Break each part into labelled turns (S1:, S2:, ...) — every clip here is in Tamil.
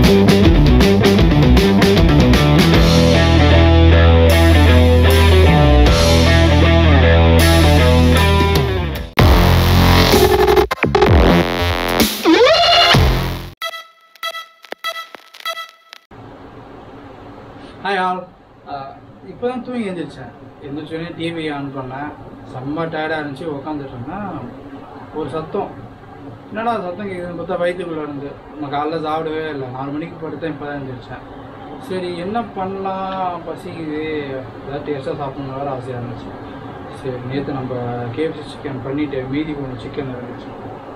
S1: ஹாய் ஆல் இப்போ தான் தூங்கி எழுந்திரிச்சேன் எழுந்திரிச்சோடனே டிவி ஆன் பண்ணேன் செம்ம டயர்டாக இருந்துச்சு உட்காந்துட்டு இருந்தேன் ஒரு சத்தம் என்னடா சத்தம் கேட்குதுன்னு பார்த்தா வயிற்றுக்குள்ளே இருந்து நம்ம காலைல சாப்பிடவே இல்லை நாலு மணிக்கு படுத்தேன் இப்போ தான் எழுந்திரிச்சேன் சரி என்ன பண்ணலாம் பசிக்குது ஏதாவது டேஸ்ட்டாக சாப்பிடணும் வேறு ஆசையாக இருந்துச்சு சரி நேற்று நம்ம கேஎஃப்சி சிக்கன் பண்ணிவிட்டு மீதி கொஞ்சம் சிக்கன் இருந்துச்சு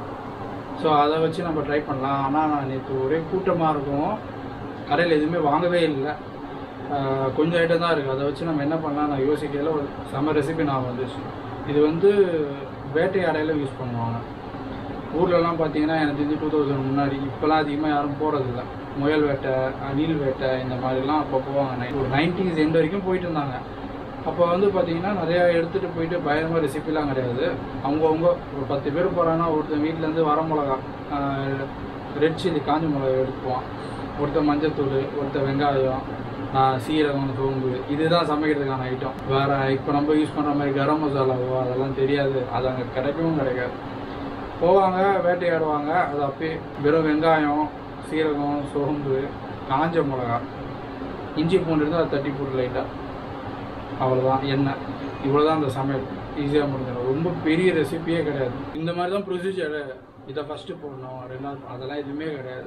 S1: ஸோ அதை வச்சு நம்ம ட்ரை பண்ணலாம் ஆனால் நான் நேற்று ஒரே கூட்டமாக இருக்கும் கடையில் எதுவுமே வாங்கவே இல்லை ஆஹ் கொஞ்சம் ஐட்டம் தான் இருக்குது அதை வச்சு நம்ம என்ன பண்ணலாம் நான் யோசிக்கையில் ஒரு செம்ம ரெசிபி நான் வந்துச்சு இது வந்து வேட்டையாடையில் யூஸ் பண்ணுவாங்க ஊர்லலாம் பார்த்தீங்கன்னா எனக்கு தெரிஞ்சு டூ தௌசண்ட் முன்னாடி இப்போலாம் அதிகமாக யாரும் போகிறதில்ல முயல் வேட்டை அணில் வேட்டை இந்த மாதிரிலாம் அப்போ போவாங்க நை- ஒரு நைன்டிஸ் எண்ட் வரைக்கும் போயிட்டு இருந்தாங்க அப்போ வந்து பார்த்தீங்கன்னா நிறையா எடுத்துகிட்டு போயிட்டு பயங்கரமாக ரெசிபிலாம் கிடையாது அவங்கவுங்க ஒரு பத்து பேர் போகிறாங்கன்னா ஒருத்தன் வீட்டிலேருந்து வர மிளகா ரெட் சில்லி காஞ்ச மிளகா எடுத்துக்குவான் ஒருத்தன் மஞ்சத்தூள் ஒருத்தன் வெங்காயம் ஆஹ் சீரகம் சோம்பு இதுதான் சமைக்கிறதுக்கான ஐட்டம் வேறு இப்போ நம்ம யூஸ் பண்ணுற மாதிரி கரம் மசாலாவோ அதெல்லாம் தெரியாது அது அங்கே கிடைக்கவும் கிடைக்காது போவாங்க வேட்டையாடுவாங்க அது அப்படியே வெறும் வெங்காயம் சீரகம் சோம்பு காஞ்ச மிளகா இஞ்சி பூண்டு இருந்தால் அதை தட்டி போட்டு லைட்டாக அவ்வளோதான் எண்ணெய் இவ்வளோ தான் அந்த சமையல் ஈஸியாக முடிஞ்சிடும் ரொம்ப பெரிய ரெசிபியே கிடையாது இந்த மாதிரி தான் ப்ரொசீஜர் இதை ஃபஸ்ட்டு போடணும் ரெண்டாவது அதெல்லாம் எதுவுமே கிடையாது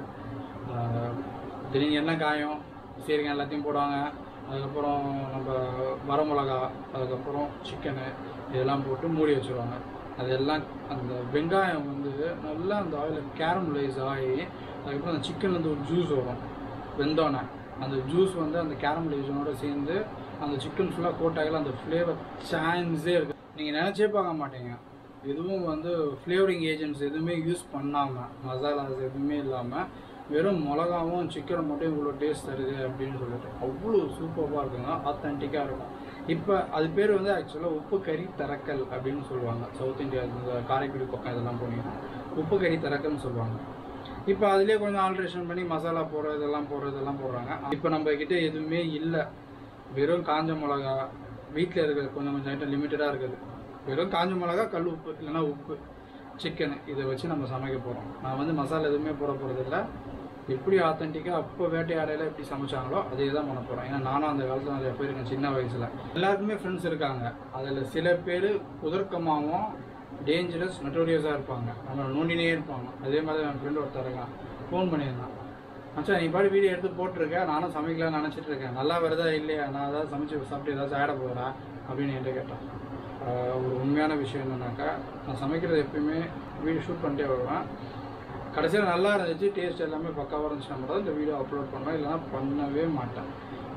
S1: ஆஹ் திடீர்னு எண்ணெய் காயம் சீரகம் எல்லாத்தையும் போடுவாங்க அதுக்கப்புறம் நம்ம வரமிளகா அதுக்கப்புறம் சிக்கனு இதெல்லாம் போட்டு மூடி வச்சுருவாங்க அதெல்லாம் அந்த வெங்காயம் வந்து நல்லா அந்த ஆயிலில் கேரமலைஸ் ஆகி அதுக்கப்புறம் அந்த சிக்கன்லேருந்து ஒரு ஜூஸ் வரும் வெந்தோடனே அந்த ஜூஸ் வந்து அந்த கேரமலைசனோட சேர்ந்து அந்த சிக்கன் ஃபுல்லாக கோட் ஆகல அந்த ஃப்ளேவர் சான்ஸே இருக்குது நீங்கள் நினச்சே பார்க்க மாட்டீங்க எதுவும் வந்து ஃப்ளேவரிங் ஏஜென்ட்ஸ் எதுவுமே யூஸ் பண்ணாமல் மசாலாஸ் எதுவுமே இல்லாமல் வெறும் மிளகாவும் சிக்கனும் மட்டும் இவ்வளோ டேஸ்ட் தருது அப்படின்னு சொல்லிட்டு அவ்வளோ சூப்பராக இருக்குங்க ஆத்தென்டிக்காக இருக்கும் இப்போ அது பேர் வந்து ஆக்சுவலாக உப்பு கறி தரக்கல் அப்படின்னு சொல்லுவாங்க சவுத் இந்தியா இந்த காரைக்குடி பக்கம் இதெல்லாம் போனீங்கன்னா உப்பு கறி தரக்கல்னு சொல்லுவாங்க இப்போ அதுலேயே கொஞ்சம் ஆல்ட்ரேஷன் பண்ணி மசாலா போடுறது இதெல்லாம் போடுறது இதெல்லாம் போடுறாங்க இப்போ நம்ம கிட்ட எதுவுமே இல்லை வெறும் காஞ்ச மிளகா வீட்டில் இருக்கிற கொஞ்சம் கொஞ்சம் ஐட்டம் லிமிட்டடாக இருக்குது வெறும் காஞ்ச மிளகா கல் உப்பு இல்லைன்னா உப்பு சிக்கனு இதை வச்சு நம்ம சமைக்க போகிறோம் நான் வந்து மசாலா எதுவுமே போட போகிறதில்ல எப்படி ஆத்தென்டிக்காக அப்போ வேட்டையாடையில் எப்படி சமைச்சாங்களோ அதே தான் பண்ண போகிறோம் ஏன்னா நானும் அந்த காலத்தில் நிறைய பேர் இருக்கேன் சின்ன வயசில் எல்லாருக்குமே ஃப்ரெண்ட்ஸ் இருக்காங்க அதில் சில பேர் குதர்க்கமாகவும் டேஞ்சரஸ் நட்டோரியஸாக இருப்பாங்க நம்ம நோண்டினே இருப்பாங்க அதே மாதிரி என் ஃப்ரெண்ட் ஒருத்தர் இருக்கான் ஃபோன் பண்ணியிருந்தான் மச்சான் நீ பாட்டு வீடியோ எடுத்து போட்டிருக்க நானும் சமைக்கலாம்னு நினச்சிட்டு இருக்கேன் நல்லா வருதா இல்லையா நான் ஏதாவது சமைச்சு சாப்பிட்டு ஏதாச்சும் ஆட போகிறா அப்படின்னு என்கிட்ட கேட்டான் ஆஹ் ஒரு உண்மையான விஷயம் என்னன்னாக்கா நான் சமைக்கிறது எப்பயுமே வீடியோ ஷூட் பண்ணிட்டே வருவேன் கடைசியில் நல்லா இருந்துச்சு டேஸ்ட் எல்லாமே பக்காவாக இருந்துச்சுன்னா மட்டும் தான் இந்த வீடியோ அப்லோட் பண்ணுவேன் இல்லைன்னா பண்ணவே மாட்டேன்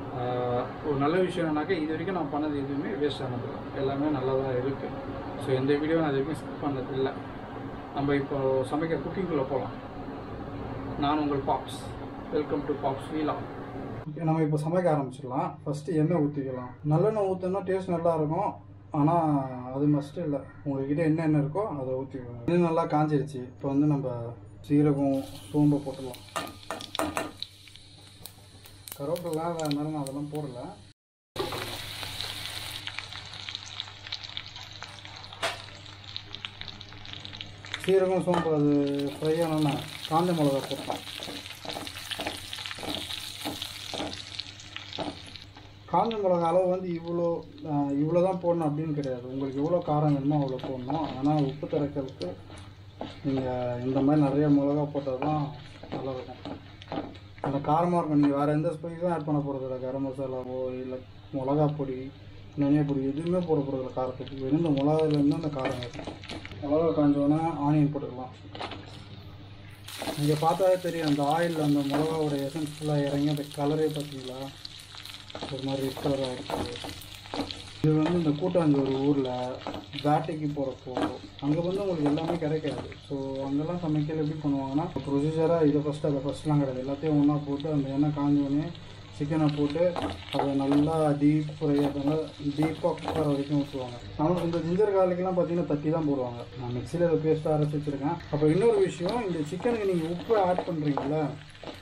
S1: ஆஹ் ஒரு நல்ல விஷயம் என்னன்னாக்கா இது வரைக்கும் நான் பண்ணது எதுவுமே வேஸ்ட் ஆனது எல்லாமே நல்லா தான் இருக்குது ஸோ எந்த வீடியோ நான் இது வரைக்கும் ஸ்கிப் பண்ணது இல்லை நம்ம இப்போ சமைக்க குக்கிங்குள்ளே போகலாம் நான் உங்கள் பாப்ஸ் வெல்கம் டு பாப்ஸ் வீலா ஓகே நம்ம இப்போ சமைக்க ஆரம்பிச்சிடலாம் ஃபஸ்ட்டு எண்ணெய் ஊற்றிக்கலாம் நல்லெண்ணெய் ஊற்றினா டேஸ்ட் நல்லா இருக்கும் ஆனால் அது மஸ்ட்டு இல்லை உங்கள்கிட்ட என்ன எண்ணெய் இருக்கோ அதை ஊற்றிக்கணும் இது நல்லா காஞ்சிருச்சு இப்போ வந்து நம்ம சீரகம் சோம்பை போட்டுடலாம் கருவேப்பிலாம் அதனால நான் அதெல்லாம் போடல சீரகம் சோம்பு அது ஃப்ரை ஆனோன்னா காஞ்ச மிளகா போட்டோம் காஞ்ச மிளகா அளவு வந்து இவ்வளோ ஆஹ், இவ்வளோ தான் போடணும் அப்படின்னு கிடையாது உங்களுக்கு எவ்வளோ காரம் வேணுமோ அவ்வளோ போடணும் ஆனால் உப்பு திறக்கிறதுக்கு நீங்கள் இந்த மாதிரி நிறைய மிளகா போட்டால் தான் நல்லா இருக்கும் அந்த காரமாக இருக்கும் நீங்கள் வேறு எந்த ஸ்பைஸும் ஆட் பண்ண போகிறது இல்லை கரம் மசாலாவோ இல்லை மிளகா பொடி தனியா பொடி எதுவுமே போட போகிறதில்ல காரத்துக்கு வெறும் இந்த மிளகாலேருந்து அந்த காரம் இருக்கும் மிளகா காஞ்சோடனே ஆனியன் போட்டுக்கலாம் இங்கே பார்த்தாவே தெரியும் அந்த ஆயில் அந்த மிளகாவோட எசன்ஸ் ஃபுல்லாக இறங்கி அந்த கலரே பார்த்தீங்களா ஒரு மாதிரி ரெட் கலர் ஆகிடுச்சு இது வந்து இந்த கூட்டாஞ்சோறு ஊரில் வேட்டைக்கு போகிறப்போ அங்கே வந்து உங்களுக்கு எல்லாமே கிடைக்காது ஸோ அங்கெல்லாம் சமைக்கல எப்படி பண்ணுவாங்கன்னா ப்ரொசீஜராக இதை ஃபஸ்ட்டு அதை ஃபஸ்ட்லாம் கிடையாது எல்லாத்தையும் ஒன்றா போட்டு அந்த எண்ணெய் காஞ்சோடனே சிக்கனை போட்டு அதை நல்லா டீப் ஃப்ரை நல்லா டீப்பாக குக் ஆகிற வரைக்கும் ஊற்றுவாங்க நமக்கு இந்த ஜிஞ்சர் கார்லிக்கெலாம் பார்த்தீங்கன்னா தட்டி தான் போடுவாங்க நான் மிக்சியில் அதை பேஸ்ட்டாக அரைச்சி வச்சுருக்கேன் அப்போ இன்னொரு விஷயம் இந்த சிக்கனுக்கு நீங்கள் உப்பு ஆட் பண்ணுறீங்களா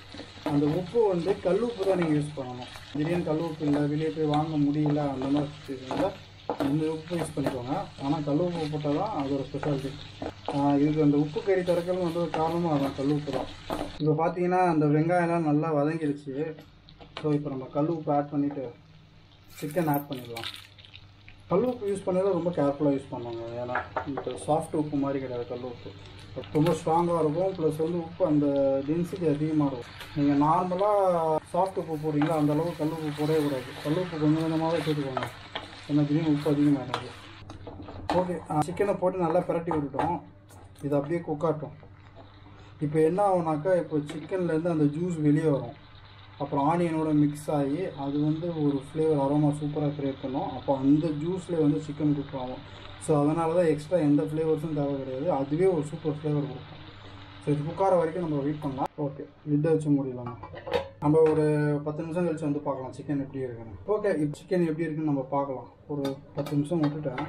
S1: அந்த உப்பு வந்து கல் உப்பு தான் நீங்கள் யூஸ் பண்ணணும் திடீர்னு கல் உப்பு இல்லை வெளியே போய் வாங்க முடியல அந்த மாதிரி சுச்சுவேஷனில் இந்த உப்பு யூஸ் பண்ணிக்கோங்க ஆனால் கல் உப்பு போட்டால் தான் அது ஒரு ஸ்பெஷாலிட்டி இதுக்கு அந்த உப்பு கறி திறக்கலும் வந்து ஒரு காரணமும் அதான் கல் உப்பு தான் இப்போ பார்த்தீங்கன்னா அந்த வெங்காயம்லாம் நல்லா வதங்கிடுச்சு ஸோ இப்போ நம்ம கல் உப்பு ஆட் பண்ணிவிட்டு சிக்கன் ஆட் பண்ணிடலாம் கல் உப்பு யூஸ் பண்ணதில் ரொம்ப கேர்ஃபுல்லாக யூஸ் பண்ணுவாங்க ஏன்னா இந்த சாஃப்ட் உப்பு மாதிரி கிடையாது கல் உப்பு ரொம்ப ஸ்ட்ராங்காக இருக்கும் ப்ளஸ் வந்து உப்பு அந்த டென்சிட்டி அதிகமாக இருக்கும் நீங்கள் நார்மலாக சாஃப்ட் உப்பு போடுறீங்களா அந்த அளவுக்கு கல் உப்பு போடவே கூடாது கல் உப்பு கொஞ்சம் கொஞ்சமாகவே சேர்த்துக்கோங்க ஏன்னா திடீர்னு உப்பு அதிகமாகிடாது ஓகே சிக்கனை போட்டு நல்லா பிரட்டி விட்டுட்டோம் இது அப்படியே குக்காட்டும் இப்போ என்ன ஆகுனாக்கா இப்போ சிக்கன்லேருந்து அந்த ஜூஸ் வெளியே வரும் அப்புறம் ஆனியனோட மிக்ஸ் ஆகி அது வந்து ஒரு ஃப்ளேவர் அரோமா சூப்பராக க்ரியேட் பண்ணும் அப்போ அந்த ஜூஸில் வந்து சிக்கன் குக் ஆகும் ஸோ அதனால தான் எக்ஸ்ட்ரா எந்த ஃப்ளேவர்ஸும் தேவை கிடையாது அதுவே ஒரு சூப்பர் ஃப்ளேவர் கொடுக்கும் ஸோ இது குக்கார வரைக்கும் நம்ம வெயிட் பண்ணலாம் ஓகே லிட்டை வச்சு முடியலாமா நம்ம ஒரு பத்து நிமிஷம் கழிச்சு வந்து பார்க்கலாம் சிக்கன் எப்படி இருக்குன்னு ஓகே இப்போ சிக்கன் எப்படி இருக்குன்னு நம்ம பார்க்கலாம் ஒரு பத்து நிமிஷம் விட்டுட்டேன்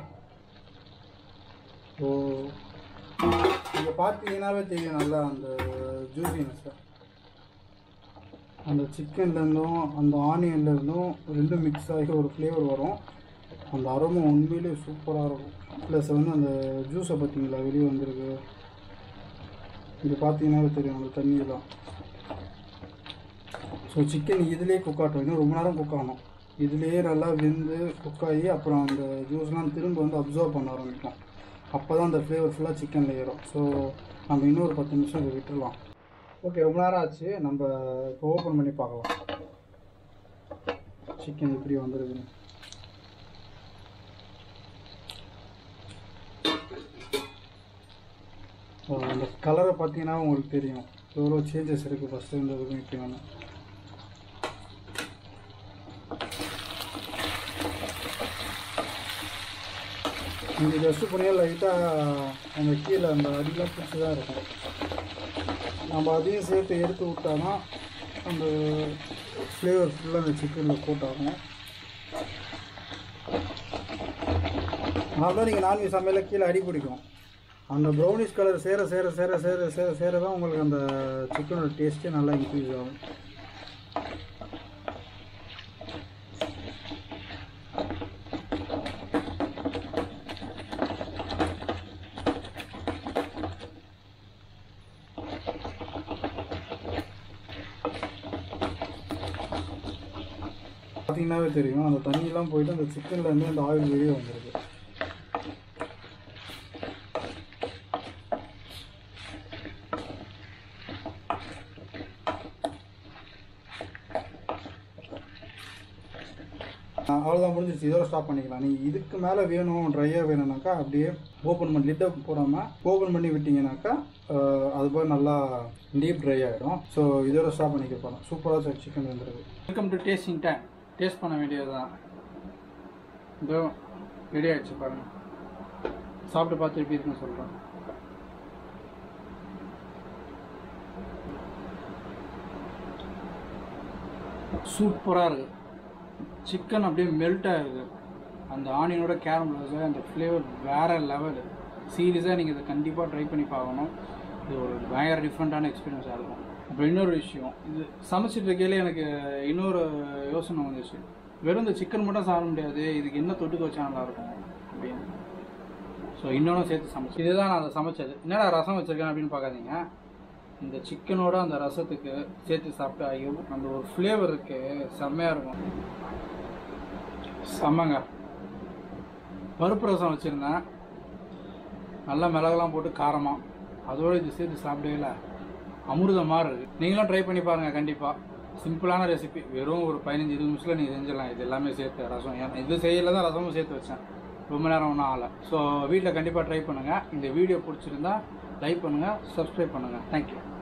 S1: ஸோ இங்கே பார்த்தீங்கன்னாவே தெரியும் நல்லா அந்த ஜூசினஸ்ஸை அந்த சிக்கன்லேருந்தும் அந்த ஆனியன்லேருந்தும் ரெண்டும் மிக்ஸ் ஆகி ஒரு ஃப்ளேவர் வரும் அந்த அரோமா உண்மையிலே சூப்பராக இருக்கும் ப்ளஸ் வந்து அந்த ஜூஸை பார்த்தீங்களா வெளியே வந்திருக்கு இது பார்த்தீங்கன்னாவே தெரியும் அந்த தண்ணியெல்லாம் ஸோ சிக்கன் இதுலேயே குக் ஆகட்டும் இன்னும் ரொம்ப நேரம் குக் ஆகணும் இதுலேயே நல்லா வெந்து குக் ஆகி அப்புறம் அந்த ஜூஸ்லாம் திரும்ப வந்து அப்சர்வ் பண்ண ஆரம்பிக்கும் அப்போ தான் அந்த ஃப்ளேவர் ஃபுல்லாக சிக்கனில் ஏறும் ஸோ நம்ம இன்னொரு பத்து நிமிஷம் இதை விட்டுடலாம் ஓகே ரொம்ப நேரம் ஆச்சு நம்ம இப்போ ஓப்பன் பண்ணி பார்க்கலாம் சிக்கன் எப்படி வந்துருக்குன்னு அந்த கலரை பார்த்தீங்கன்னா உங்களுக்கு தெரியும் எவ்வளோ சேஞ்சஸ் இருக்குது ஃபஸ்ட்டு இருந்ததுக்கும் இப்போ வேணும் இந்த ஜஸ்ட் பண்ணியாக லைட்டாக அந்த கீழே அந்த அடிலாம் பிடிச்சி தான் இருக்கும் நம்ம அதையும் சேர்த்து எடுத்து விட்டானா அந்த ஃப்ளேவர் ஃபுல்லாக அந்த சிக்கனில் போட்டாகும் அதனால நீங்கள் நான்வெஜ் சமையலில் கீழே அடி பிடிக்கும் அந்த ப்ரௌனிஷ் கலர் சேர சேர சேர சேர சேர சேர தான் உங்களுக்கு அந்த சிக்கனோட டேஸ்ட்டே நல்லா இன்க்ரீஸ் ஆகும் பார்த்தீங்கன்னாவே தெரியும் அந்த தண்ணியெலாம் போயிட்டு அந்த சிக்கன்லேருந்து அந்த ஆயில் வெளியே வந்துருக்கு அவ்வளோதான் முடிஞ்சிருச்சு இதோட ஸ்டாப் பண்ணிக்கலாம் நீங்கள் இதுக்கு மேலே வேணும் ட்ரையாக வேணும்னாக்கா அப்படியே ஓப்பன் பண்ணி லிட்டை போடாமல் ஓப்பன் பண்ணி விட்டிங்கனாக்கா அஹ், அது போய் நல்லா டீப் ட்ரை ஆகிடும் ஸோ இதோட ஸ்டாப் பண்ணிக்க போகிறோம் சூப்பராக சிக்கன் வந்துருக்கு welcome to tasting time taste பண்ண வேண்டியது தான் இதோ ரெடி ஆகிடுச்சு பாருங்க சாப்பிட்டு பார்த்து எப்படி இருக்குன்னு சொல்கிறேன் சூப்பராக இருக்குது சிக்கன் அப்படியே மெல்ட் ஆகுது அந்த ஆனியனோட கேரமல் அந்த ஃப்ளேவர் வேற லெவல் சீரியஸாக நீங்கள் இதை கண்டிப்பாக ட்ரை பண்ணி பார்க்கணும் இது ஒரு பயங்கர டிஃப்ரெண்ட்டான எக்ஸ்பீரியன்ஸாக இருக்கும் அப்புறம் இன்னொரு விஷயம் இது சமைச்சிட்டு இருக்கையில எனக்கு இன்னொரு யோசனை வந்துச்சு வெறும் இந்த சிக்கன் மட்டும் சாப்பிட முடியாது இதுக்கு என்ன தொட்டுக்க வச்சா நல்லா இருக்கும் அப்படின்னு ஸோ இன்னொன்று சேர்த்து சமைச்சு இதுதான் நான் அதை சமைச்சது என்னடா ரசம் வச்சிருக்கேன் அப்படின்னு பார்க்காதீங்க இந்த சிக்கனோட அந்த ரசத்துக்கு சேர்த்து சாப்பிட்டா ஐயோ அந்த ஒரு ஃப்ளேவர் இருக்கு செம்மையாக இருக்கும் செம்மங்க பருப்பு ரசம் வச்சுருந்தேன் நல்லா மிளகெல்லாம் போட்டு காரமாக அதோடு இது சேர்த்து சாப்பிடவே அமிர்தம் மாதிரி இருக்குது நீங்களும் ட்ரை பண்ணி பாருங்கள் கண்டிப்பாக சிம்பிளான ரெசிபி வெறும் ஒரு பதினஞ்சு இருபது நிமிஷத்தில் நீங்கள் செஞ்சிடலாம் இது எல்லாமே சேர்த்து ரசம் ஏன்னா இது செய்யல தான் ரசமும் சேர்த்து வச்சேன் ரொம்ப நேரம் ஒன்றும் ஆகலை ஸோ வீட்டில் கண்டிப்பாக ட்ரை பண்ணுங்கள் இந்த வீடியோ பிடிச்சிருந்தா லைக் பண்ணுங்கள் சப்ஸ்கிரைப் பண்ணுங்கள் தேங்க்யூ